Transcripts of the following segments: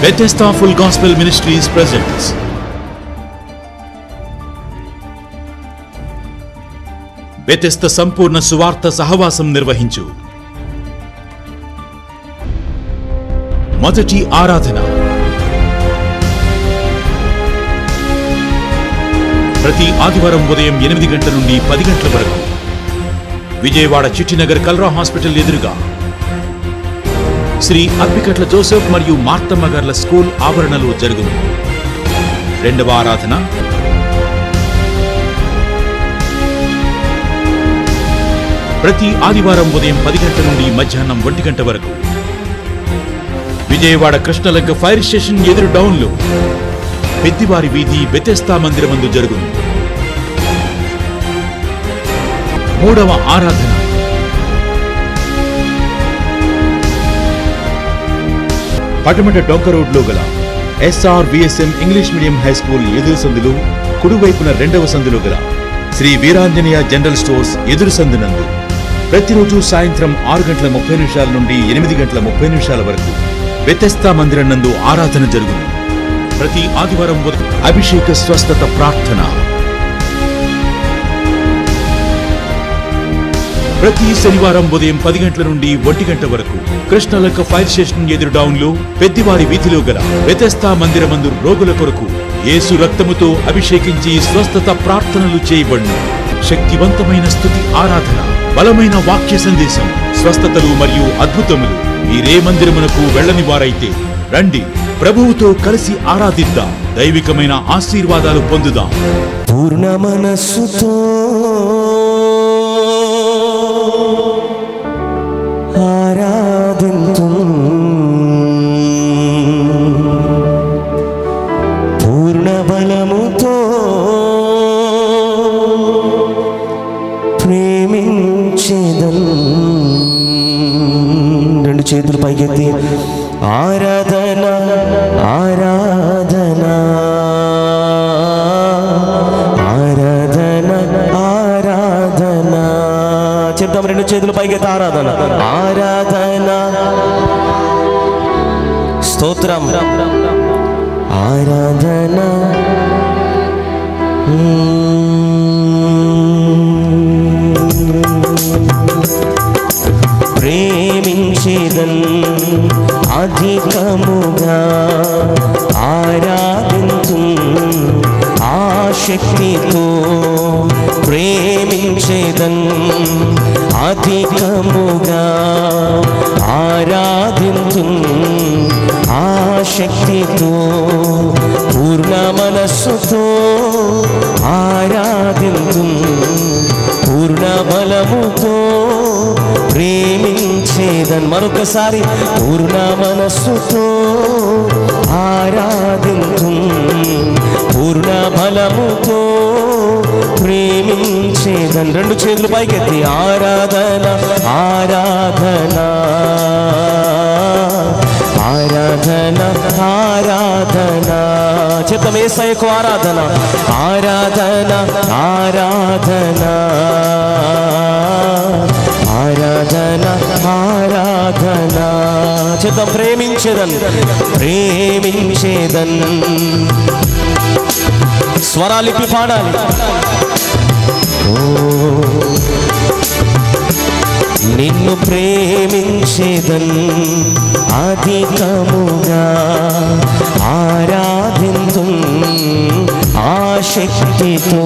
Bethesda Full Gospel Ministries presents Bethesda సంపూర్ణ సువార్త సహవాసం నిర్వహించు మొదటి ఆరాధన ప్రతి ఆదివారం ఉదయం ఎనిమిది గంటల నుండి పది గంటల వరకు విజయవాడ చిట్టినగర్ కల్రా హాస్పిటల్ ఎదురుగా శ్రీ అప్పికట్ల జోసెఫ్ మరియు మార్తమ్మ గార్ల స్కూల్ ఆవరణలో జరుగును రెండవ ఆరాధన ప్రతి ఆదివారం ఉదయం పది గంటల నుండి మధ్యాహ్నం ఒంటి గంట వరకు విజయవాడ కృష్ణలంక ఫైర్ స్టేషన్ ఎదురు డౌన్లో పెద్దివారి వీధి బెతెస్తా మందిరమందు జరుగును మూడవ ఆరాధన పటమట డొంక రోడ్లో గల SR VSM English medium high school ఎదురు సందులు కుడివైపున రెండవ సందులో గల శ్రీ వీరాంజనేయ జనరల్ స్టోర్స్ ఎదురు సందునందు ప్రతిరోజు సాయంత్రం ఆరు గంటల ముప్పై నిమిషాల నుండి ఎనిమిది గంటల ముప్పై నిమిషాల వరకు వ్యతస్థా మందిరం నందు ఆరాధన జరుగును ప్రతి ఆదివారం ఉదయం అభిషేక స్వస్థత ప్రార్థన ప్రతి శనివారం ఉదయం పది గంటల నుండి ఒంటి గంట వరకు కృష్ణలక్క ఫైర్ స్టేషన్ ఎదురు డౌన్లో పెద్దివారి వీధిలో గల వ్యతస్థా మందిరమందు రోగుల కొరకు యేసు రక్తముతో అభిషేకించి స్వస్థత ప్రార్థనలు చేయబడును శక్తివంతమైన స్థుతి ఆరాధన బలమైన వాక్య సందేశం స్వస్థతలు మరియు అద్భుతములు మీరే మందిరమునకు వెళ్ళని వారైతే రండి ప్రభువుతో కలిసి ఆరాధిద్దాం దైవికమైన ఆశీర్వాదాలు పొందుదాం పూర్ణ మనస్సుతో ఆరాధింతు పూర్ణ బలముతో ప్రేమించేదన్ రెండు చేతులు పైకెత్తి ఆరాధన ఆరాధన ఆరాధన ఆరాధన చెప్తాం రెండు చేతులు పైకెత్తి ఆరాధన ఆరాధన స్తోత్రం ఆరాధన ప్రేమించేదన్ అధికముగా ఆరాధించు ఆశక్తితో ప్రేమించేదన్ అధికముగా ఆరాధించు ఆశక్తితో పూర్ణ మనస్సుతో ఆరాధించు పూర్ణ బలముతో ప్రేమించేదన్ మరొకసారి పూర్ణ మనస్సుతో ఆరాధించు పూర్ణ బలముతో ప్రేమించేదన్ రెండు చేతులు పైకెత్తి ఆరాధన ఆరాధన ఆరాధన ఆరాధన చెప్తాం ఏసయ్యకు ఆరాధన ఆరాధన ఆరాధన ఆరాధన ఆరాధన చెప్తాం ప్రేమించేదన్ ప్రేమించేదన్ స్వరాలిపి పాడాలి నిన్ను ప్రేమించేదన్ అధికముగా ఆరాధించు ఆశక్తితో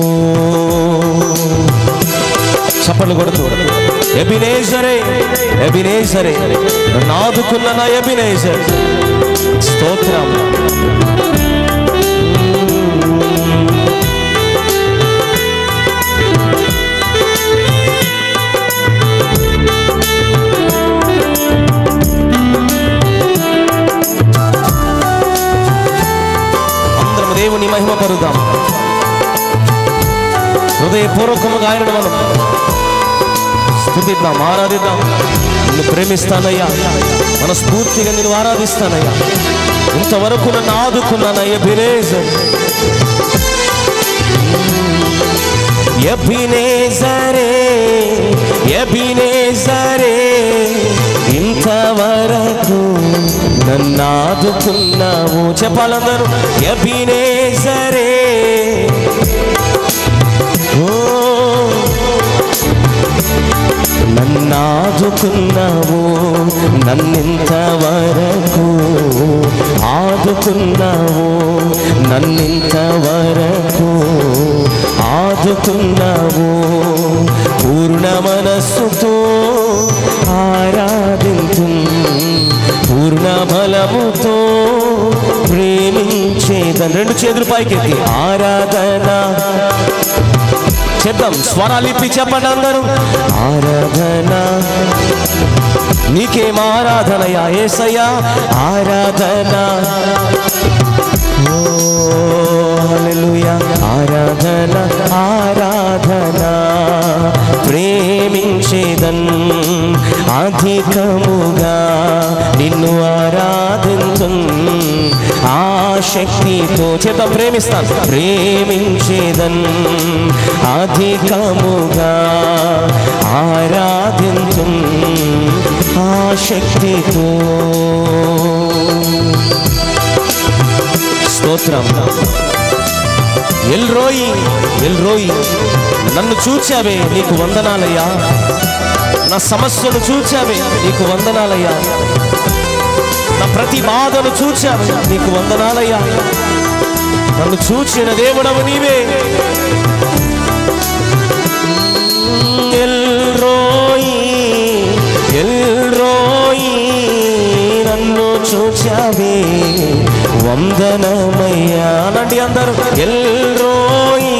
చప్పట్లు కొడుతూ ఎబినేజరే ఎబినేజరే నాదుకున్న నా ఎబినేజర్ స్తోత్రం అందరం దేవుని మహిమ పరుదాం హృదయపూర్వకముగా ఆయన మనం స్థుతిద్దాం ఆరాధిద్దాం నిన్ను ప్రేమిస్తానయ్యా మనస్ఫూర్తిగా నేను ఆరాధిస్తానయ్యా ఇంతవరకు నన్ను ఆదుకున్నానయ్యా బిరేజర్ ఎబినేజరే ఎబినేజరే ఇంతవరకు నన్నాదుకున్నావు చెప్పాలందరూ ఎబినేజరే ఓ నన్నాదుకున్నావు నన్నింతవరకు ఆదుకున్నావు నన్నింతవరకు ఆదుకున్నావు పూర్ణ మనస్సుతో ఆరాధించు పూర్ణ బలముతో ప్రేమించేదని రెండు చేతులు పైకెత్తి ఆరాధన చెప్దాం స్వరాలు ఇప్పి చెప్పండి అందరూ ఆరాధన నీకేం ఆరాధనయా ఏసయ్యా ఆరాధన ఓ హల్లెలూయా ఆరాధన ఆరాధన ప్రేమించేదన్ అధికముగా నిన్ను ఆరాధించు ఆ శక్తితో చేత ప్రేమిస్తాను ప్రేమించేదన్ అధికముగా ఆరాధించు ఆ శక్తితో స్తోత్రం ఎల్రోయి ఎల్రోయి నన్ను చూచావే నీకు వందనాలయ్యా నా సమస్యను చూచావే నీకు వందనాలయ్యా నా ప్రతి బాధను చూచావే నీకు వందనాలయ్యా నన్ను చూచిన దేవుడవు నీవే ఎల్రోయి ఎల్రోయి నన్ను చూచావే వందనమయ్యా అనండి అందరూ ఎల్రోయి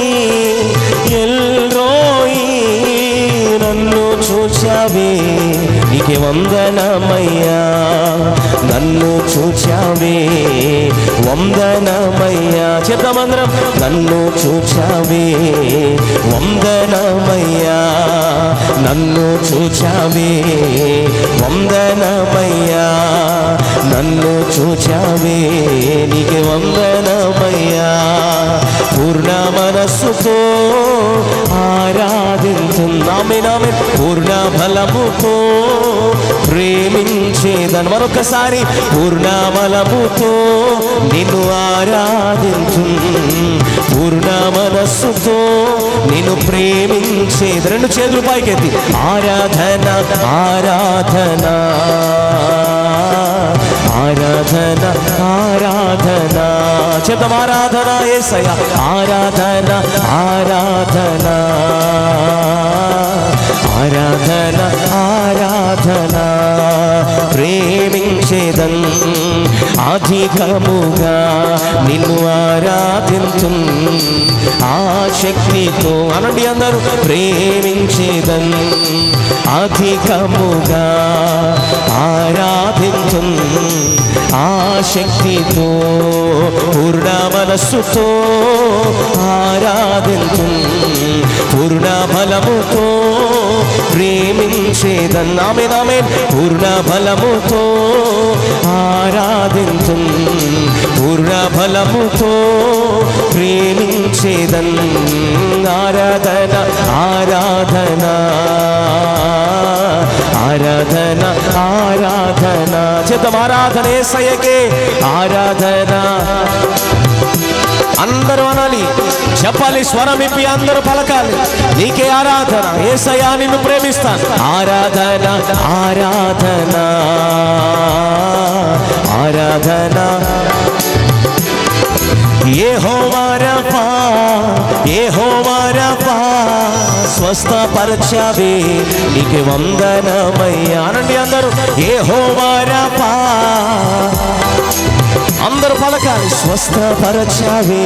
ఎల్రోయి నన్ను చూచావే నీకే వందనమయ్యా నన్ను చూచావే వందనమయ్యా చెప్దామందరం నన్ను చూచావే వందనమయ్యా నన్ను చూచావే వందనమయ్యా నన్ను చూచావే నీకే వందనమయ్యా పూర్ణ మనస్సుతో ఆరాధించున్నామే నామే పూర్ణ బలముతో ప్రేమించేదని మరొకసారి పూర్ణ బలముతో నిన్ను ఆరాధించు పూర్ణ మనస్సుతో నిన్ను ప్రేమించేది రెండు చేతులు పైకెత్తి ఆరాధన ఆరాధన ఆరాధన ఆరాధన చెప్తాం ఆరాధన ఏసయ ఆరాధన ఆరాధన ఆరాధన ఆరాధన ప్రేమించేదన్ అధికముగా నిన్ను ఆరాధించు ఆ శక్తితో అనండి అందరూ ప్రేమించేదన్ అధికముగా ఆరాధించు ఆ శక్తితో పూర్ణ మనస్సుతో ఆరాధించు పూర్ణ బలముతో ప్రేమించేదన్ ఆమె నామే పూర్ణ బలముతో ఆరాధించు పూర్ణ బలముతో ప్రేమించేదన్ ఆరాధన ఆరాధన ఆరాధన ఆరాధన చేద్దాం ఆరాధన ఏసయ్యకే ఆరాధన అందరూ అనాలి చెప్పాలి స్వరం ఇప్పి అందరూ పలకాలి నీకే ఆరాధన ఏసయ్యా నిన్ను ప్రేమిస్తాను ఆరాధన ఆరాధన ఆరాధన ఏ హోమారపా ఏ హోమారపా స్వస్థపరచవే నీకు వందనమయ్యా అనండి అందరూ ఏ హోమారపా అందరూ పలకాలి స్వస్థపరచవే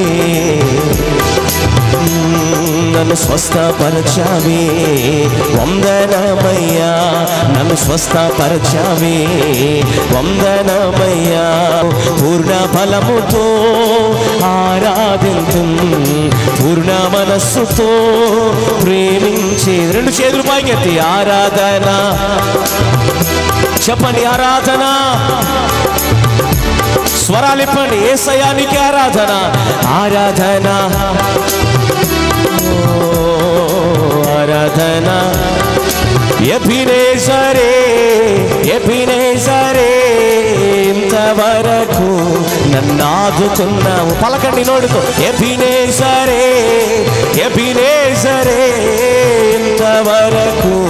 నన్ను స్వస్థపరచావే వందనమయ్యా నన్ను స్వస్థపరచావే వందనమయ్యా పూర్ణ బలముతో ఆరాధించు పూర్ణ మనస్సుతో ప్రేమించే రెండు చేతులు పైకెత్తి ఆరాధన చెప్పండి ఆరాధన స్వరాలు ఇప్పండి ఏ సయానికి ఆరాధన ఆరాధన ఓ, ఆరాధన ఎపినేసరే ఎపినేసరే ఇంతవరకు నన్ను ఆదుకున్నావు పలకండి నోడుతో ఎబినే సరే ఎబినే సరే ఇంతవరకు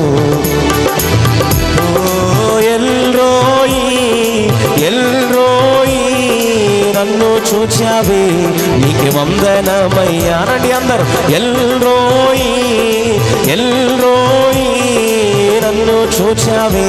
ఓ ఎల్రోయి ఎల్రోయి నన్ను చూచావే నీకు వందనమయ్యా రండి అందరు ఎల్రోయి ఎల్రోయి నన్ను చూచావే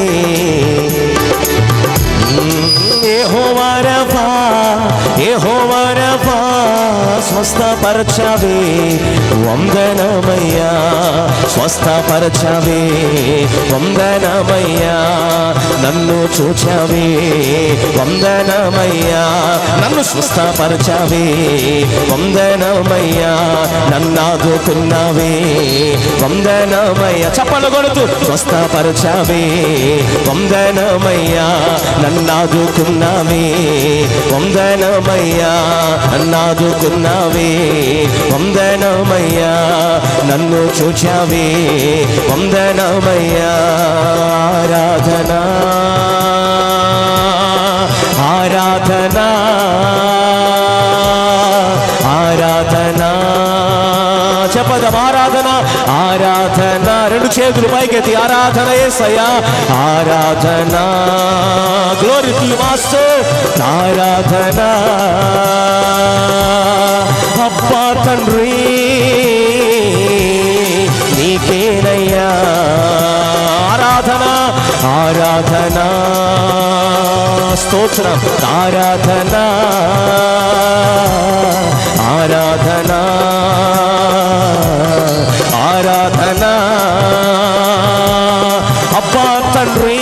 ఏహోవారపా ఏహోవారపా స్వస్థపరచవే వందనమయ్యా స్వస్థపరచవే వందనమయ్యా నన్ను చూచవే వందనమయ్యా నన్ను స్వస్థపరచవే వందనమయ్యా నన్ను ఆదుకున్నావే వందనమయ్యా చప్పలు కొడుతూ స్వస్థపరచవే వందనమయ్యా నన్ను ఆదుకున్నావే వందనమయ్యా నన్ను ఆదుకున్నావే వందనమయ్యా నన్ను చూచావే వందనమయ్యా ఆరాధనా ఆరాధనా ఆరాధనా చెప్పదం ఆరాధన ఆరాధన రెండు చేతులు పైకెత్తి ఆరాధన ఏసయ్యా ఆరాధన గ్లోరీ టు మాస్టర్ ఆరాధన అబ్బా తండ్రి నీకేనయ్యా ఆరాధన ఆరాధన స్తోత్రం ఆరాధన ఆరాధన ఆరాధన అబ్బా తండ్రి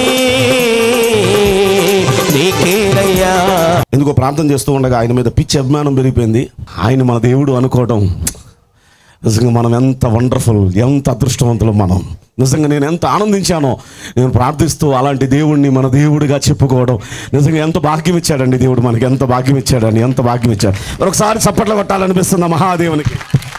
నీకేనయ్యా ఎందుకో ప్రార్థన చేస్తూ ఉండగా ఆయన మీద పిచ్చి అభిమానం పెరిగిపోయింది ఆయన మన దేవుడు అనుకోవడం నిజంగా మనం ఎంత వండర్ఫుల్ ఎంత అదృష్టవంతులు మనం నిజంగా నేను ఎంత ఆనందించానో నేను ప్రార్థిస్తూ అలాంటి దేవుడిని మన దేవుడిగా చెప్పుకోవడం నిజంగా ఎంత భాగ్యం ఇచ్చాడండి దేవుడు మనకి ఎంత భాగ్యం ఇచ్చాడండి ఎంత భాగ్యం ఇచ్చాడు మరొకసారి చప్పట్లు కొట్టాలనిపిస్తుంది ఆ మహాదేవునికి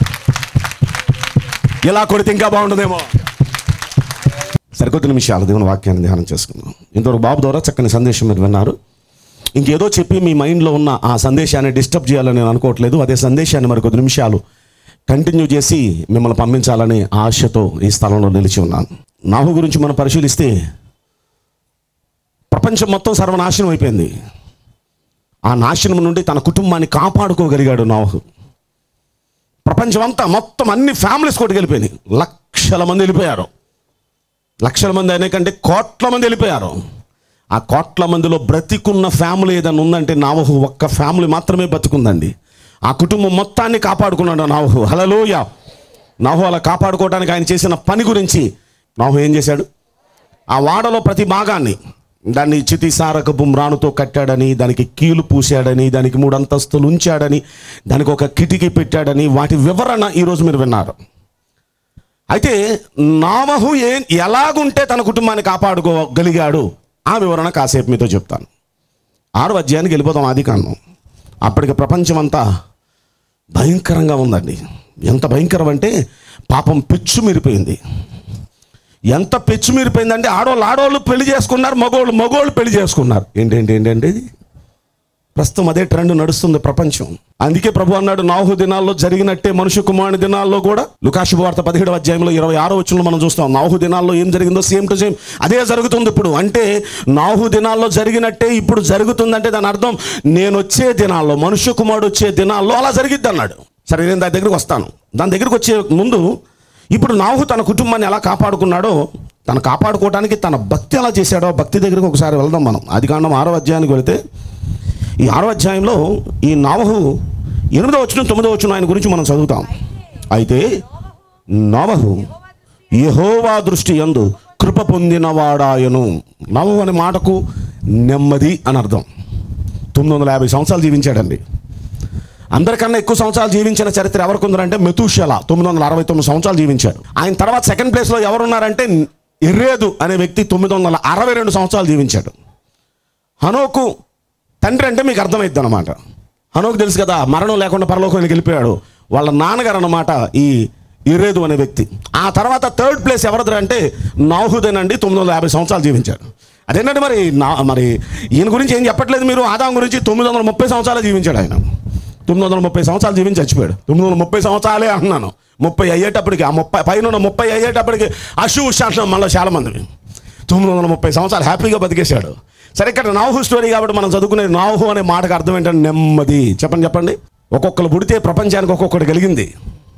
ఇలా కొడితే ఇంకా బాగుంటుందేమో సరికొద్ది నిమిషాలు దేవుని వాక్యాన్ని ధ్యానం చేసుకుందాం ఇంతవరకు బాబు ద్వారా చక్కని సందేశం మీరు విన్నారు ఇంకేదో చెప్పి మీ మైండ్లో ఉన్న ఆ సందేశాన్ని డిస్టర్బ్ చేయాలని నేను అనుకోవట్లేదు అదే సందేశాన్ని మరి కొద్ది నిమిషాలు కంటిన్యూ చేసి మిమ్మల్ని పంపించాలని ఆశతో ఈ స్థలంలో నిలిచి ఉన్నాను నాహు గురించి మనం పరిశీలిస్తే ప్రపంచం మొత్తం సర్వనాశనం అయిపోయింది ఆ నాశనం నుండి తన కుటుంబాన్ని కాపాడుకోగలిగాడు నాహు ప్రపంచం అంతా మొత్తం అన్ని ఫ్యామిలీస్ కొట్టుకెళ్ళిపోయినాయి లక్షల మంది వెళ్ళిపోయారు లక్షల మంది అనే కంటే కోట్ల మంది వెళ్ళిపోయారు ఆ కోట్ల మందిలో బ్రతికున్న ఫ్యామిలీ ఏదైనా ఉందంటే నావహు ఒక్క ఫ్యామిలీ మాత్రమే బతుకుందండి ఆ కుటుంబం మొత్తాన్ని కాపాడుకున్నాడు నావహు హలలోయ నాహు అలా కాపాడుకోవడానికి ఆయన చేసిన పని గురించి నాహు ఏం చేశాడు ఆ వాడలో ప్రతి భాగాన్ని దాన్ని చితిసారకపు మ్రానుతో కట్టాడని దానికి కీలు పూశాడని దానికి మూడు అంతస్తులు ఉంచాడని దానికి ఒక కిటికీ పెట్టాడని వాటి వివరణ ఈరోజు మీరు విన్నారు అయితే నామహు ఏ ఎలాగుంటే తన కుటుంబాన్ని కాపాడుకోగలిగాడు ఆ వివరణ కాసేపు మీతో చెప్తాను ఆరు అధ్యాయానికి వెళ్ళిపోతాం ఆది కాండం అప్పటికి ప్రపంచం అంతా భయంకరంగా ఉందండి ఎంత భయంకరం అంటే పాపం పెచ్చు మీరిపోయింది ఎంత పెచ్చు మీరిపోయిందంటే ఆడవాళ్ళు ఆడవాళ్ళు పెళ్లి చేసుకున్నారు మగోళ్ళు మగోళ్ళు పెళ్లి చేసుకున్నారు ఏంటేంటి ఏంటంటే ఇది ప్రస్తుతం అదే ట్రెండ్ నడుస్తుంది ప్రపంచం అందుకే ప్రభు అన్నాడు నాహు దినాల్లో జరిగినట్టే మనుష్య కుమారుని దినాల్లో కూడా లుకాశుభ వార్త పదిహేడు అధ్యాయంలో ఇరవై ఆరో వచ్చిన మనం చూస్తాం నాహు దినాల్లో ఏం జరిగిందో సేమ్ టు సేమ్ అదే జరుగుతుంది ఇప్పుడు అంటే నాహు దినాల్లో జరిగినట్టే ఇప్పుడు జరుగుతుందంటే దాని అర్థం నేను వచ్చే దినాల్లో మనుష్య కుమారుడు వచ్చే దినాల్లో అలా జరిగిద్ది అన్నాడు సరే నేను దాని దగ్గరికి వస్తాను దాని దగ్గరికి వచ్చే ముందు ఇప్పుడు నాహు తన కుటుంబాన్ని ఎలా కాపాడుకున్నాడో తను కాపాడుకోవడానికి తన భక్తి ఎలా చేశాడో భక్తి దగ్గరికి ఒకసారి వెళ్దాం మనం అది కాండం ఆరో అధ్యాయానికి వెళితే ఈ ఆరో అధ్యాయంలో ఈ నావహు ఎనిమిదో వచ్చిన తొమ్మిదో వచ్చిన ఆయన గురించి మనం చదువుతాం అయితే నావహు యెహోవా దృష్టి యందు కృప పొందినవాడాయను నవహు అనే మాటకు నెమ్మది అని అర్థం తొమ్మిది వందల యాభై సంవత్సరాలు జీవించాడండి అందరికన్నా ఎక్కువ సంవత్సరాలు జీవించిన చరిత్ర ఎవరికి ఉందంటే మెతుషల తొమ్మిది వందల అరవై తొమ్మిది సంవత్సరాలు జీవించాడు ఆయన తర్వాత సెకండ్ ప్లేస్లో ఎవరున్నారంటే ఎర్రేదు అనే వ్యక్తి తొమ్మిది వందల అరవై రెండు సంవత్సరాలు జీవించాడు హనోకు తండ్రి అంటే మీకు అర్థమైద్ది అనమాట హనోకు తెలుసు కదా మరణం లేకుండా పరలోకానికి వెళ్ళిపోయాడు వాళ్ళ నాన్నగారు అన్నమాట ఈ ఇరేదు అనే వ్యక్తి ఆ తర్వాత థర్డ్ ప్లేస్ ఎవరిది అంటే నాహుదేనండి తొమ్మిది వందల యాభై సంవత్సరాలు జీవించాడు అదేంటంటే మరి నా మరి ఈయన గురించి ఏం చెప్పట్లేదు మీరు ఆదాం గురించి తొమ్మిది వందల ముప్పై సంవత్సరాలు జీవించాడు ఆయన తొమ్మిది వందల ముప్పై సంవత్సరాలు జీవించి చచ్చిపోయాడు తొమ్మిది వందల ముప్పై సంవత్సరాలే అంటున్నాను ముప్పై అయ్యేటప్పటికి ఆ ముప్పై పైన ఉన్న ముప్పై అయ్యేటప్పటికి అశు శాసనం మళ్ళీ చాలా మంది తొమ్మిది వందల ముప్పై సంవత్సరాలు హ్యాపీగా బతికేశాడు సరే ఇక్కడ నాహు స్టోరీ కాబట్టి మనం చదువుకునే నాహు అనే మాటకు అర్థం ఏంటంటే నెమ్మది చెప్పండి చెప్పండి ఒక్కొక్కరు పుడితే ప్రపంచానికి ఒక్కొక్కటి కలిగింది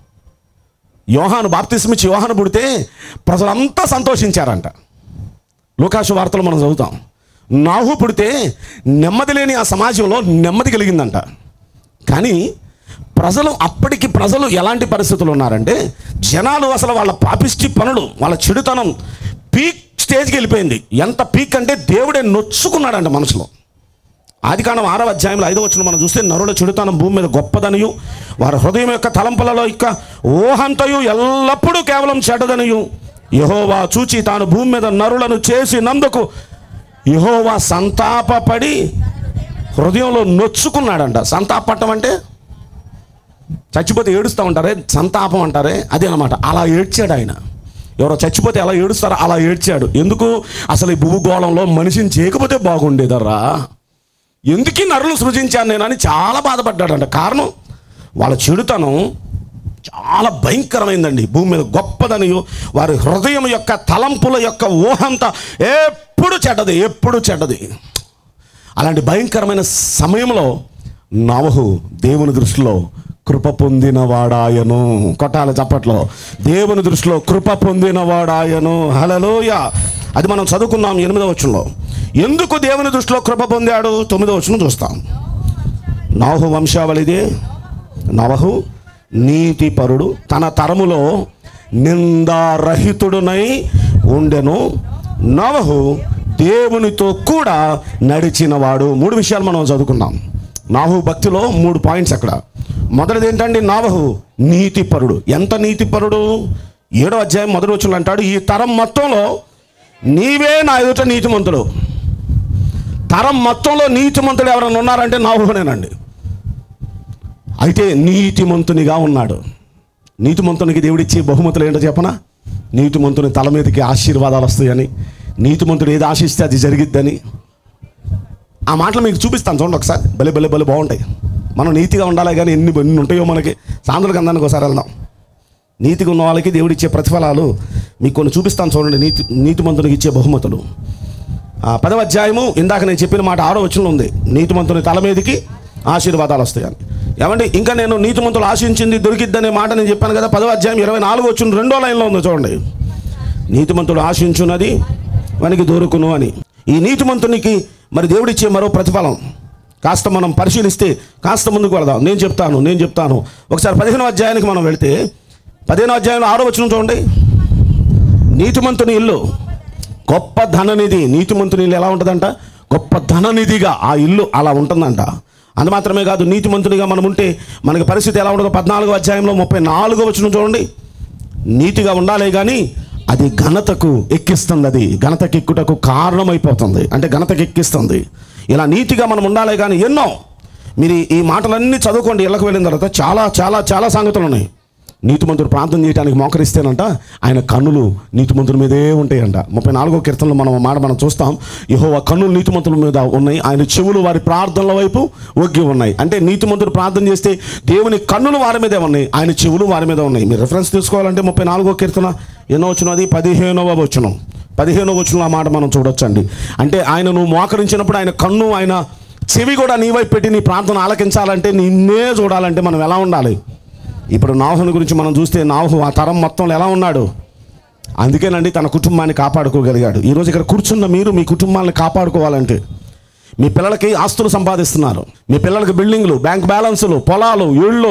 యోహాను బాప్తిస్మిచ్చి యోహాను పుడితే ప్రజలంతా సంతోషించారంట లోకాశు వార్తలు మనం చదువుతాం నాహు పుడితే నెమ్మది లేని ఆ సమాజంలో నెమ్మది కలిగిందంట కానీ ప్రజలు అప్పటికి ప్రజలు ఎలాంటి పరిస్థితులు ఉన్నారంటే జనాలు అసలు వాళ్ళ పాపిష్టి పనులు వాళ్ళ చెడుతనం పీక్ స్టేజ్కి వెళ్ళిపోయింది ఎంత పీక్ అంటే దేవుడే నొచ్చుకున్నాడంట మనసులో ఆదికాండం ఆరవ అధ్యాయంలో ఐదో వచ్చిన మనం చూస్తే నరుల చెడుతనం భూమి మీద గొప్పదనియు వారి హృదయం యొక్క తలంపులలో ఇక్క ఊహంతయు ఎల్లప్పుడూ కేవలం చెడ్డదనియు యహోవా చూచి తాను భూమి మీద నరులను చేసినందుకు యహోవా సంతాపపడి హృదయంలో నొచ్చుకున్నాడంట సంతాపట్టం అంటే చచ్చిపోతే ఏడుస్తూ ఉంటారే సంతాపం అంటారే అదే అనమాట అలా ఏడ్చాడు ఆయన ఎవరో చచ్చిపోతే ఎలా ఏడుస్తారో అలా ఏడ్చాడు ఎందుకు అసలు ఈ భూగోళంలో మనిషిని చేయకపోతే బాగుండేదర్రా ఎందుకు ఈ నరులు సృజించాను నేను అని చాలా బాధపడ్డాడంట కారణం వాళ్ళ చెడుతనం చాలా భయంకరమైందండి భూమి మీద గొప్పదని వారి హృదయం యొక్క తలంపుల యొక్క ఊహంతా ఎప్పుడు చెడ్డది ఎప్పుడు చెడ్డది అలాంటి భయంకరమైన సమయంలో నవహు దేవుని దృష్టిలో కృప పొందినవాడాయను కొట్టాలి చప్పట్లో దేవుని దృష్టిలో కృప పొందినవాడాయను హలలోయ అది మనం చదువుకున్నాం ఎనిమిదో వచ్చంలో ఎందుకు దేవుని దృష్టిలో కృప పొందాడు తొమ్మిదో వచ్చును చూస్తాం నవహు వంశావళిదే నవహు నీతిపరుడు తన తరములో నిందారహితుడునై ఉండెను నవహు దేవునితో కూడా నడిచినవాడు మూడు విషయాలు మనం చదువుకున్నాం నాహు భక్తిలో మూడు పాయింట్స్ అక్కడ మొదటిది ఏంటండి నావహు నీతిపరుడు ఎంత నీతిపరుడు ఏడో అధ్యాయం మొదటి వచ్చిన అంటాడు ఈ తరం మొత్తంలో నీవే నా ఎదుట నీతిమంతుడు తరం మొత్తంలో నీతిమంతుడు ఎవరైనా ఉన్నారంటే నాహునేనండి అయితే నీతిమంతునిగా ఉన్నాడు నీతిమంతునికి దేవుడిచ్చే బహుమతులు ఏంటో చెప్పనా నీతిమంతుని తల మీదకి ఆశీర్వాదాలు వస్తాయని నీతిమంతుడు ఏది ఆశిస్తే అది జరిగిద్దని ఆ మాటలు మీకు చూపిస్తాను చూడండి ఒకసారి భలే భలే భలే బాగుంటాయి మనం నీతిగా ఉండాలి కానీ ఎన్ని ఎన్ని ఉంటాయో మనకి సాంద్రుల గంధానికి ఒకసారి వెళ్దాం నీతిగా ఉన్న వాళ్ళకి దేవుడిచ్చే ప్రతిఫలాలు మీకు కొన్ని చూపిస్తాను చూడండి నీతి నీతిమంతునికి ఇచ్చే బహుమతులు ఆ పదవ అధ్యాయము ఇందాక నేను చెప్పిన మాట ఆరో వచనంలో ఉంది నీతిమంతుని తల మీదకి ఆశీర్వాదాలు వస్తాయని ఏమంటే ఇంకా నేను నీతిమంతులు ఆశించింది దొరికిద్దనే మాట నేను చెప్పాను కదా పదవ అధ్యాయం ఇరవై నాలుగు వచ్చిన రెండో లైన్లో ఉంది చూడండి నీతిమంతుడు ఆశించున్నది వానికి దొరుకును అని ఈ నీతిమంతునికి మరి దేవుడిచ్చే మరో ప్రతిఫలం కాస్త మనం పరిశీలిస్తే కాస్త ముందుకు వెళదాం నేను చెప్తాను నేను చెప్తాను ఒకసారి పదిహేనో అధ్యాయానికి మనం వెళితే పదిహేనో అధ్యాయంలో ఆరో వచ్చిన చూడండి నీతిమంతుని ఇల్లు గొప్ప ధననిధి నీతిమంతుని ఇల్లు ఎలా ఉంటుందంట గొప్ప ధననిధిగా ఆ ఇల్లు అలా ఉంటుందంట అంత మాత్రమే కాదు నీతిమంతునిగా మనం ఉంటే మనకి పరిస్థితి ఎలా ఉండదు పద్నాలుగో అధ్యాయంలో ముప్పై నాలుగో వచ్చిన చూడండి నీతిగా ఉండాలి కానీ అది ఘనతకు ఎక్కిస్తుంది అది ఘనతకి ఎక్కుటకు కారణమైపోతుంది అంటే ఘనతకి ఎక్కిస్తుంది ఇలా నీతిగా మనం ఉండాలి కానీ ఎన్నో మీరు ఈ- ఈ మాటలన్నీ చదువుకోండి ఇళ్ళకు వెళ్ళిన తర్వాత చాలా చాలా చాలా సంగతులు ఉన్నాయి నీతిమంతుడు ప్రార్థన చేయడానికి మోకరిస్తేనంట ఆయన కన్నులు నీతిమంతుల మీదే ఉంటాయంట ముప్పై నాలుగో కీర్తనలో మనం ఆ మాట మనం చూస్తాం యహో కన్నులు నీతిమంతుల మీద ఉన్నాయి ఆయన చెవులు వారి ప్రార్థనల వైపు ఒగ్గి ఉన్నాయి అంటే నీతిమంతుడు ప్రార్థన చేస్తే దేవుని కన్నులు వారి మీదే ఉన్నాయి ఆయన చెవులు వారి మీద ఉన్నాయి మీరు రిఫరెన్స్ తీసుకోవాలంటే ముప్పై నాలుగో కీర్తన ఎన్నో వచ్చిన అది పదిహేనవ వచనం పదిహేనవ వచనం ఆ మాట మనం చూడొచ్చండి అంటే ఆయన నువ్వు మోకరించినప్పుడు ఆయన కన్ను ఆయన చెవి కూడా నీ వైపు పెట్టి నీ ప్రార్థన ఆలకించాలంటే నిన్నే చూడాలంటే మనం ఎలా ఉండాలి ఇప్పుడు నాహుని గురించి మనం చూస్తే నాహు ఆ తరం మొత్తంలో ఎలా ఉన్నాడు అందుకేనండి తన కుటుంబాన్ని కాపాడుకోగలిగాడు ఈరోజు ఇక్కడ కూర్చున్న మీరు మీ కుటుంబాన్ని కాపాడుకోవాలంటే మీ పిల్లలకి ఆస్తులు సంపాదిస్తున్నారు మీ పిల్లలకి బిల్డింగ్లు బ్యాంక్ బ్యాలెన్సులు పొలాలు ఇళ్ళు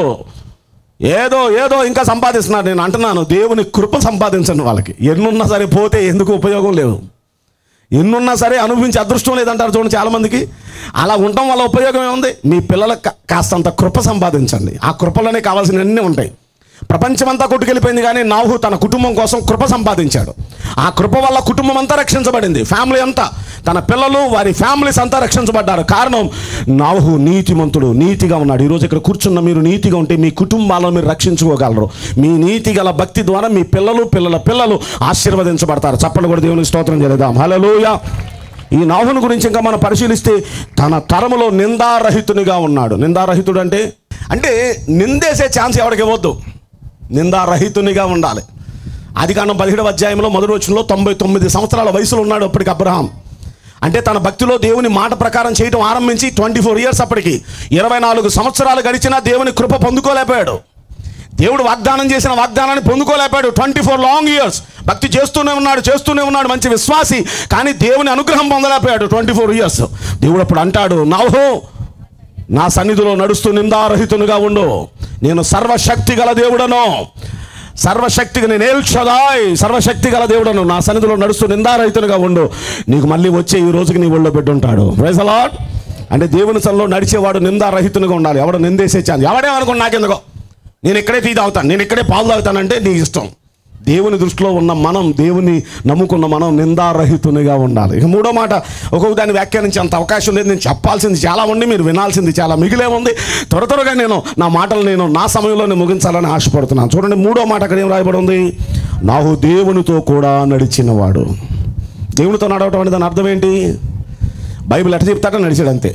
ఏదో ఏదో ఇంకా సంపాదిస్తున్నారు నేను అంటున్నాను దేవుని కృప సంపాదించండి వాళ్ళకి ఎన్నున్నా సరే పోతే ఎందుకు ఉపయోగం లేదు ఎన్నున్నా సరే అనుభవించే అదృష్టం లేదంటారు చూడండి చాలామందికి అలా ఉండటం వల్ల ఉపయోగం ఏముంది మీ పిల్లలకు కా- కాస్తంత కృప సంపాదించండి ఆ కృపలోనే కావాల్సినవన్నీ ఉంటాయి ప్రపంచమంతా కొట్టుకెళ్ళిపోయింది కానీ నాహు తన కుటుంబం కోసం కృప సంపాదించాడు ఆ కృప వల్ల కుటుంబం అంతా రక్షించబడింది ఫ్యామిలీ అంతా తన పిల్లలు వారి ఫ్యామిలీస్ అంతా రక్షించబడ్డారు కారణం నాహు నీతిమంతుడు నీతిగా ఉన్నాడు ఈరోజు ఇక్కడ కూర్చున్న మీరు నీతిగా ఉంటే మీ కుటుంబాలను మీరు రక్షించుకోగలరు మీ నీతి గల భక్తి ద్వారా మీ పిల్లలు పిల్లల పిల్లలు ఆశీర్వదించబడతారు చప్పలు కూడా దేవునికి స్తోత్రం చేద్దాం హలోయ ఈ నాహుని గురించి ఇంకా మనం పరిశీలిస్తే తన తరములో నిందారహితునిగా ఉన్నాడు నిందారహితుడు అంటే అంటే నిందేసే ఛాన్స్ ఎవరికి ఇవ్వద్దు నిందారహితునిగా ఉండాలి అది కారణం పదిహేడవ అధ్యాయంలో మొదటి వచ్చినలో తొంభై తొమ్మిది సంవత్సరాల వయసులో ఉన్నాడు అప్పటికి అబ్రహాం అంటే తన భక్తిలో దేవుని మాట ప్రకారం చేయడం ఆరంభించి ట్వంటీ ఫోర్ ఇయర్స్ అప్పటికి ఇరవై నాలుగు సంవత్సరాలు గడిచినా దేవుని కృప పొందుకోలేకపోయాడు దేవుడు వాగ్దానం చేసిన వాగ్దానాన్ని పొందుకోలేకపోయాడు ట్వంటీ ఫోర్ లాంగ్ ఇయర్స్ భక్తి చేస్తూనే ఉన్నాడు చేస్తూనే ఉన్నాడు మంచి విశ్వాసి కానీ దేవుని అనుగ్రహం పొందలేకపోయాడు ట్వంటీ ఫోర్ ఇయర్స్ దేవుడు అప్పుడు అంటాడు నాహో నా సన్నిధిలో నడుస్తూ నిందారహితునిగా ఉండు నేను సర్వశక్తి గల దేవుడను సర్వశక్తికి నేను ఏల్చదాయ్ సర్వశక్తి గల దేవుడను నా సన్నిధిలో నడుస్తూ నిందారహితునిగా ఉండు నీకు మళ్ళీ వచ్చే ఈ రోజుకి నీ ఒళ్ళో పెట్టి ఉంటాడు ప్రైజ్ అలాట్ అంటే దేవుని సన్నిలో నడిచేవాడు నిందారహితునిగా ఉండాలి ఎవడు నిందేసే ఛాన్స్ ఎవడేమనుకోండి నాకెందుకో నేను ఇక్కడే టీ తాగుతాను నేను ఇక్కడే పాలు తాగుతానంటే నీ ఇష్టం దేవుని దృష్టిలో ఉన్న మనం దేవుని నమ్ముకున్న మనం నిందారహితునిగా ఉండాలి ఇక మూడో మాట ఒక్కొక్క దాన్ని వ్యాఖ్యానించే అంత అవకాశం లేదు నేను చెప్పాల్సింది చాలా ఉంది మీరు వినాల్సింది చాలా మిగిలే ఉంది త్వర త్వరగా నేను నా మాటలు నేను నా సమయంలోనే ముగించాలని ఆశపడుతున్నాను చూడండి మూడో మాట అక్కడ ఏం రాయబడి ఉంది నాహు దేవునితో కూడా నడిచినవాడు దేవునితో నడవటం అనేది దాని అర్థం ఏంటి బైబిల్ ఎట్ట చెప్తాడో నడిచాడు అంతే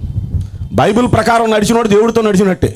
బైబిల్ ప్రకారం నడిచినవాడు దేవుడితో నడిచినట్టే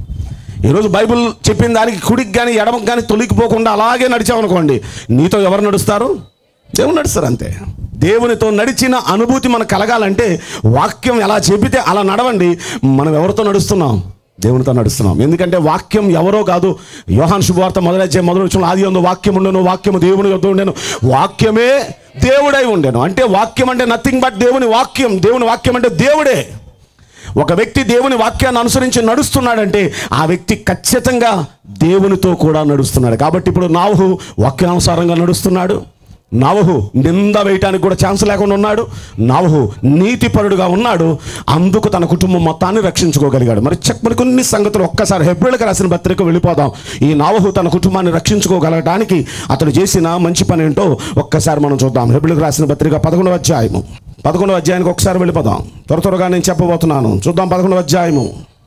ఈరోజు బైబిల్ చెప్పిన దానికి కుడికి కానీ ఎడమకి కానీ తొలిగిపోకుండా అలాగే నడిచామనుకోండి నీతో ఎవరు నడుస్తారు దేవుడు నడుస్తారు అంతే దేవునితో నడిచిన అనుభూతి మనకు కలగాలంటే వాక్యం ఎలా చెబితే అలా నడవండి మనం ఎవరితో నడుస్తున్నాం దేవునితో నడుస్తున్నాం ఎందుకంటే వాక్యం ఎవరో కాదు యోహాన్ శుభవార్త మొదలైతే మొదలు వచ్చిన ఆది ఉందో వాక్యం ఉండను వాక్యము దేవుని యొద్ద ఉండేను వాక్యమే దేవుడై ఉండేను అంటే వాక్యం అంటే నథింగ్ బట్ దేవుని వాక్యం దేవుని వాక్యం అంటే దేవుడే ఒక వ్యక్తి దేవుని వాక్యాన్ని అనుసరించి నడుస్తున్నాడంటే ఆ వ్యక్తి ఖచ్చితంగా దేవునితో కూడా నడుస్తున్నాడు కాబట్టి ఇప్పుడు నావహు వాక్యానుసారంగా నడుస్తున్నాడు నావహు నింద వేయటానికి కూడా ఛాన్స్ లేకుండా ఉన్నాడు నావహు నీతిపరుడుగా ఉన్నాడు అందుకు తన కుటుంబం మొత్తాన్ని రక్షించుకోగలిగాడు మరి చెక్ మరి కొన్ని సంగతులు ఒక్కసారి హెబ్రిల్కి రాసిన పత్రిక వెళ్ళిపోదాం ఈ నావహు తన కుటుంబాన్ని రక్షించుకోగలగడానికి అతడు చేసిన మంచి పని ఏంటో ఒక్కసారి మనం చూద్దాం హెబ్రిల్కి రాసిన పత్రిక పదకొండవ అధ్యాయము పదకొండవ అధ్యాయానికి ఒకసారి వెళ్ళిపోదాం త్వర త్వరగా నేను చెప్పబోతున్నాను చూద్దాం పదకొండవ అధ్యాయము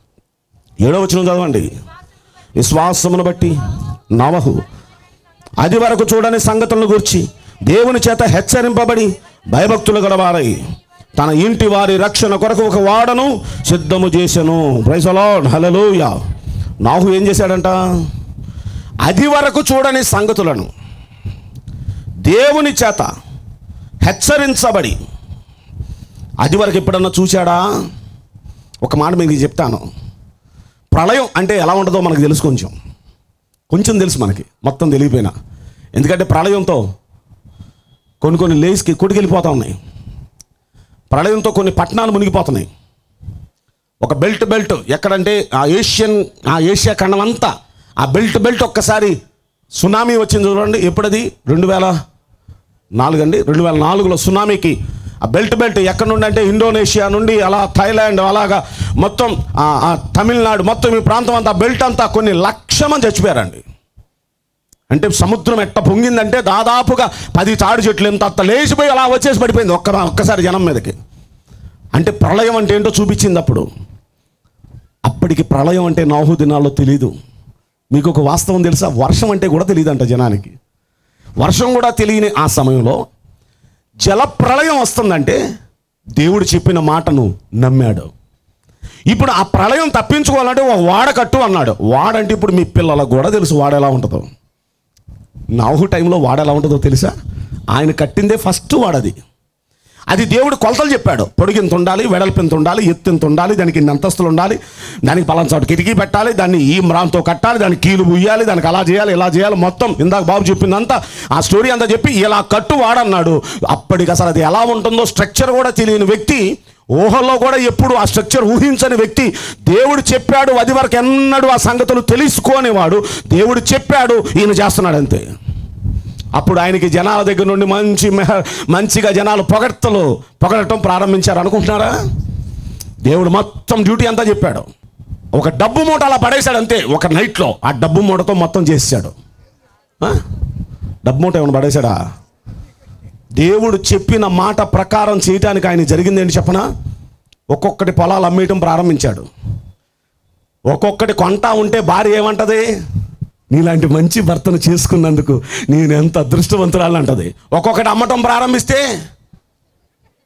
ఏడవ వచనం చదవండి విశ్వాసమును బట్టి నవహు అది వరకు చూడని సంగతులను గురించి దేవుని చేత హెచ్చరింపబడి భయభక్తులు గలవారై తన ఇంటి వారి రక్షణ కొరకు ఒక వాడను సిద్ధము చేసెను ప్రైసలో హలలోయ నాహు ఏం చేశాడంట అది వరకు చూడని సంగతులను దేవుని చేత హెచ్చరించబడి అది వరకు ఎప్పుడన్నా చూశాడా ఒక మాట మీకు చెప్తాను ప్రళయం అంటే ఎలా ఉంటుందో మనకు తెలుసు కొంచెం కొంచెం తెలుసు మనకి మొత్తం తెలియపోయినా ఎందుకంటే ప్రళయంతో కొన్ని కొన్ని లేస్కి కొట్టుకెళ్ళిపోతూ ఉన్నాయి ప్రళయంతో కొన్ని పట్టణాలు మునిగిపోతున్నాయి ఒక బెల్ట్ బెల్ట్ ఎక్కడంటే ఆ ఏషియన్ ఆ ఏషియా ఖండం అంతా ఆ బెల్ట్ బెల్ట్ ఒక్కసారి సునామీ వచ్చింది చూడండి ఎప్పుడది రెండు వేల నాలుగు అండి రెండు వేల నాలుగులో సునామీకి ఆ బెల్ట్ బెల్ట్ ఎక్కడ నుండి అంటే ఇండోనేషియా నుండి అలా థాయిలాండ్ అలాగా మొత్తం ఆ, ఆ తమిళనాడు మొత్తం ఈ ప్రాంతం అంతా బెల్ట్ అంతా కొన్ని లక్ష మంది చచ్చిపోయారండి అంటే సముద్రం ఎట్ట పొంగిందంటే దాదాపుగా పది తాడు చెట్లు ఎంత అంత లేచిపోయి అలా వచ్చేసి పడిపోయింది ఒక్క ఒక్కసారి జనం మీదకి అంటే ప్రళయం అంటే ఏంటో చూపించింది అప్పుడు అప్పటికి ప్రళయం అంటే నాహు దినాల్లో తెలీదు మీకు ఒక వాస్తవం తెలుసా వర్షం అంటే కూడా తెలియదంట జనానికి వర్షం కూడా తెలియని ఆ సమయంలో జల ప్రళయం వస్తుందంటే దేవుడు చెప్పిన మాటను నమ్మాడు ఇప్పుడు ఆ ప్రళయం తప్పించుకోవాలంటే ఒక వాడ కట్టు అన్నాడు వాడంటే ఇప్పుడు మీ పిల్లలకు కూడా తెలుసు వాడ ఎలా ఉంటుందో నాహు టైంలో వాడ ఎలా ఉంటుందో తెలుసా ఆయన కట్టిందే ఫస్ట్ వాడది అది దేవుడు కొలతలు చెప్పాడు పొడిగింత ఉండాలి వెడల్పింత ఉండాలి ఎత్తింత ఉండాలి దానికి ఇన్ని అంతస్తులు ఉండాలి దానికి పలానా చోట కిటికీ పెట్టాలి దాన్ని ఈ మ్రాంతో కట్టాలి దానికి కీలు బుయ్యాలి దానికి అలా చేయాలి ఇలా చేయాలి మొత్తం ఇందాక బాబు చెప్పిందంతా ఆ స్టోరీ అంతా చెప్పి ఇలా కట్టు వాడన్నాడు అప్పటికి అసలు అది ఎలా ఉంటుందో స్ట్రక్చర్ కూడా తెలియని వ్యక్తి ఊహల్లో కూడా ఎప్పుడు ఆ స్ట్రక్చర్ ఊహించని వ్యక్తి దేవుడు చెప్పాడు అది వరకు ఎన్నడూ ఆ సంగతులు తెలుసుకోనివాడు దేవుడు చెప్పాడు ఈయన చేస్తున్నాడు అంతే అప్పుడు ఆయనకి జనాల దగ్గర నుండి మంచి మెహ- మంచిగా జనాలు పొగడ్తలు పొగడటం ప్రారంభించారు అనుకుంటున్నారా దేవుడు మొత్తం డ్యూటీ అంతా చెప్పాడు ఒక డబ్బు మూట అలా పడేశాడు అంతే ఒక నైట్లో ఆ డబ్బు మూటతో మొత్తం చేసాడు డబ్బు మూట ఏమైనా పడేశాడా దేవుడు చెప్పిన మాట ప్రకారం చేయటానికి ఆయన జరిగింది ఏంటి చెప్పనా ఒక్కొక్కటి పొలాలు అమ్మేయటం ప్రారంభించాడు ఒక్కొక్కటి కొంటా ఉంటే భార్య ఏమంటది నీలాంటి మంచి భర్తను చేసుకున్నందుకు నేను ఎంత అదృష్టవంతురాలు అంటది ఒక్కొక్కటి అమ్మటం ప్రారంభిస్తే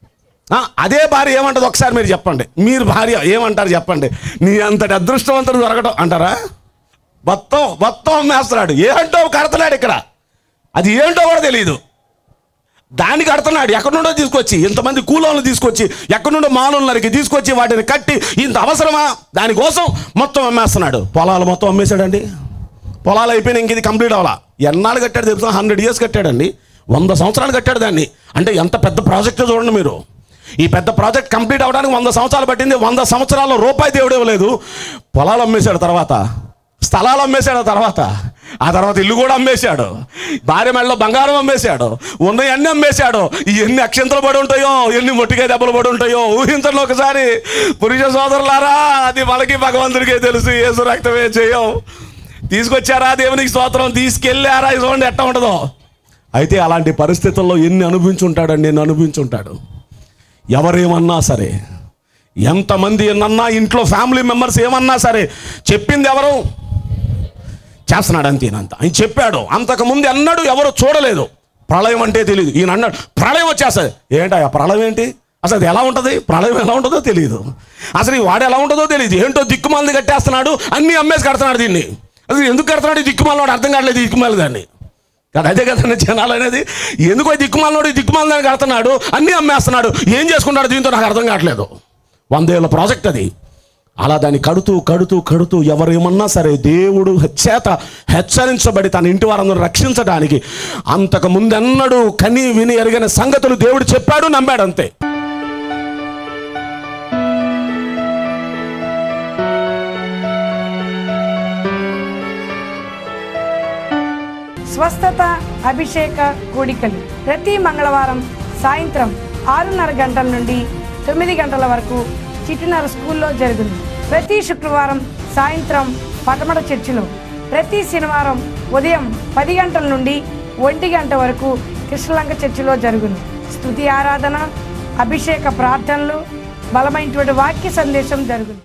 ఆ, అదే భార్య ఏమంటది ఒకసారి మీరు చెప్పండి మీరు భార్య ఏమంటారు చెప్పండి నీ అంతటి అదృష్టవంతుడు దొరకడం అంటారా మొత్తం మొత్తం అమ్మేస్తున్నాడు ఏంటో కడతలాడు ఇక్కడ అది ఏంటో కూడా తెలియదు దానికి కడుతున్నాడు ఎక్కడి నుండో తీసుకొచ్చి ఇంతమంది కూలోళ్ళు తీసుకొచ్చి ఎక్కడి నుండో మానవులకి తీసుకొచ్చి వాటిని కట్టి ఇంత అవసరమా దానికోసం మొత్తం అమ్మేస్తున్నాడు పొలాలు మొత్తం అమ్మేశాడండి పొలాలు అయిపోయినా ఇంక ఇది కంప్లీట్ అవ్వాలా ఎన్నాళ్ళు కట్టాడు తెలుసా హండ్రెడ్ ఇయర్స్ కట్టాడండి వంద సంవత్సరాలు కట్టాడు దాన్ని అంటే ఎంత పెద్ద ప్రాజెక్ట్ చూడండి మీరు ఈ పెద్ద ప్రాజెక్ట్ కంప్లీట్ అవ్వడానికి వంద సంవత్సరాలు పట్టింది వంద సంవత్సరాల్లో రూపాయి దేవుడు ఇవ్వలేదు పొలాలు అమ్మేశాడు తర్వాత స్థలాలు అమ్మేశాడు ఆ తర్వాత ఆ తర్వాత ఇల్లు కూడా అమ్మేశాడు భార్య మెడలో బంగారం అమ్మేశాడు ఉన్నవన్నీ అమ్మేశాడు ఎన్ని అక్షంతలు పడి ఉంటాయో ఎన్ని మొట్టికాయ దెబ్బలు పడి ఉంటాయో ఊహించండి ఒకసారి పురుష సోదరులారా అది మనకి భగవంతుడికే తెలుసు ఏసు రక్తమే చేయం తీసుకొచ్చారా దేవునికి స్తోత్రం తీసుకెళ్ళారా ఇది చూడండి ఎట్ట ఉంటుందో అయితే అలాంటి పరిస్థితుల్లో ఎన్ని అనుభవించుంటాడండి ఎన్ని అనుభవించుంటాడు ఎవరేమన్నా సరే ఎంతమంది ఎన్నన్నా ఇంట్లో ఫ్యామిలీ మెంబర్స్ ఏమన్నా సరే చెప్పింది ఎవరు చేస్తున్నాడు అంతేనంత ఆయన చెప్పాడు అంతకుముందు ఎన్నడూ ఎవరు చూడలేదు ప్రళయం అంటే తెలియదు ఈయన అన్నాడు ప్రళయం వచ్చేస్తుంది ఏంటా ఆ ప్రళయం ఏంటి అసలు అది ఎలా ఉంటుంది ప్రళయం ఎలా ఉంటుందో తెలియదు అసలు ఈ వాడు ఎలా ఉంటుందో తెలియదు ఏంటో దిక్కుమాలని కట్టేస్తున్నాడు అన్నీ అమ్మేసి కడుతున్నాడు దీన్ని అసలు ఎందుకు కడుతున్నాడు ఈ దిక్కుమాలనోడు అర్థం కావట్లేదు ఈ దిక్కుమాల దాన్ని కదా అదే కదండి జనాలు అనేది ఎందుకో ఈ దిక్కుమాలనోడు ఈ దిక్కుమాల దాన్ని కడుతున్నాడు అన్నీ అమ్మేస్తున్నాడు ఏం చేసుకుంటాడు దీంతో నాకు అర్థం కావట్లేదు వందేళ్ళ ప్రాజెక్ట్ అది అలా దాన్ని కడుతూ కడుతూ కడుతూ ఎవరేమన్నా సరే దేవుడు చేత హెచ్చరించబడి తన ఇంటి వారందరూ రక్షించడానికి అంతకు ముందెన్నడూ కని విని ఎరిగిన సంగతులు దేవుడు చెప్పాడు నమ్మాడు అంతే స్వస్థత అభిషేక కూడికలు ప్రతి మంగళవారం సాయంత్రం ఆరున్నర గంటల నుండి తొమ్మిది గంటల వరకు చిటినర స్కూల్లో జరుగును ప్రతి శుక్రవారం సాయంత్రం పటమట చర్చిలో ప్రతి శనివారం ఉదయం పది గంటల నుండి ఒంటి గంట వరకు కృష్ణలంక చర్చిలో జరుగును స్తుతి ఆరాధన అభిషేక ప్రార్థనలు బలమైనటువంటి వాక్య సందేశం జరుగును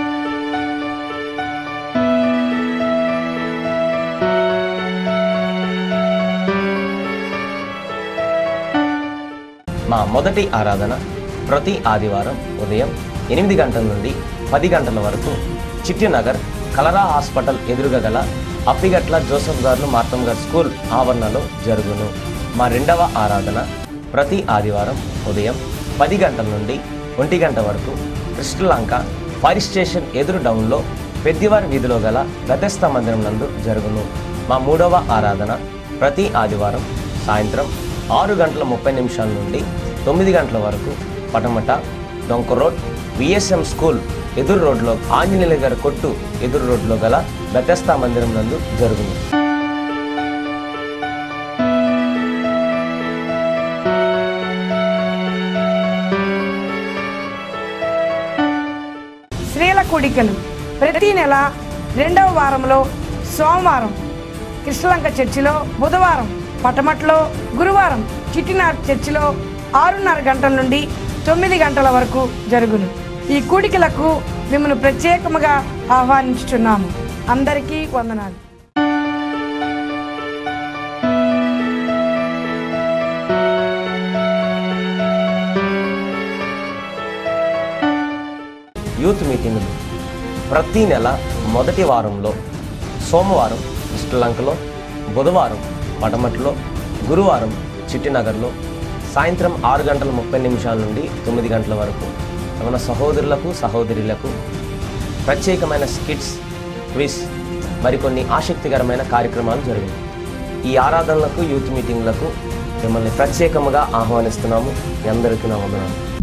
మా మొదటి ఆరాధన ప్రతి ఆదివారం ఉదయం ఎనిమిది గంటల నుండి పది గంటల వరకు చిట్టినగర్ కలరా హాస్పిటల్ ఎదురుగా గల అప్పిగట్ల జోసఫ్ గారు మార్తం గారు స్కూల్ ఆవరణలో జరుగును మా రెండవ ఆరాధన ప్రతి ఆదివారం ఉదయం పది గంటల నుండి ఒంటి గంట వరకు కృష్ణలంక ఫైర్ స్టేషన్ ఎదురు డౌన్లో పెద్దివారి వీధిలో గల గతస్థ మందిరం నందు జరుగును మా మూడవ ఆరాధన ప్రతి ఆదివారం సాయంత్రం ఆరు గంటల ముప్పై నిమిషాల నుండి తొమ్మిది గంటల వరకు పటమట డొంక రోడ్ విఎస్ఎం స్కూల్ ఎదురు రోడ్లో ఆంజనేయుల గారి కొట్టు ఎదురు రోడ్లో గల బెతస్తా మందిరం నందు జరుగును స్త్రీల కూడికలు ప్రతి నెల రెండవ వారంలో సోమవారం కృష్ణలంక చర్చిలో బుధవారం పటమట్లో గురువారం చిట్టినార్ చర్చిలో ఆరున్నర గంటల నుండి తొమ్మిది గంటల వరకు జరుగును ఈ కూడికలకు మిమ్మల్ని ప్రత్యేకముగా ఆహ్వానించుచున్నాము అందరికీ వందనాలు యూత్ మీటింగులు ప్రతి నెల మొదటి వారంలో సోమవారం శ్రీలంకలో బుధవారం పటమట్లో గురువారం చిట్టినగర్లో సాయంత్రం ఆరు గంటల ముప్పై నిమిషాల నుండి తొమ్మిది గంటల వరకు మన సహోదరులకు సహోదరులకు ప్రత్యేకమైన స్కిట్స్ క్విజ్ మరికొన్ని ఆసక్తికరమైన కార్యక్రమాలు జరిగాయి ఈ ఆరాధనలకు యూత్ మీటింగ్లకు మిమ్మల్ని ప్రత్యేకముగా ఆహ్వానిస్తున్నాము మీ అందరికీ నా వందనాలు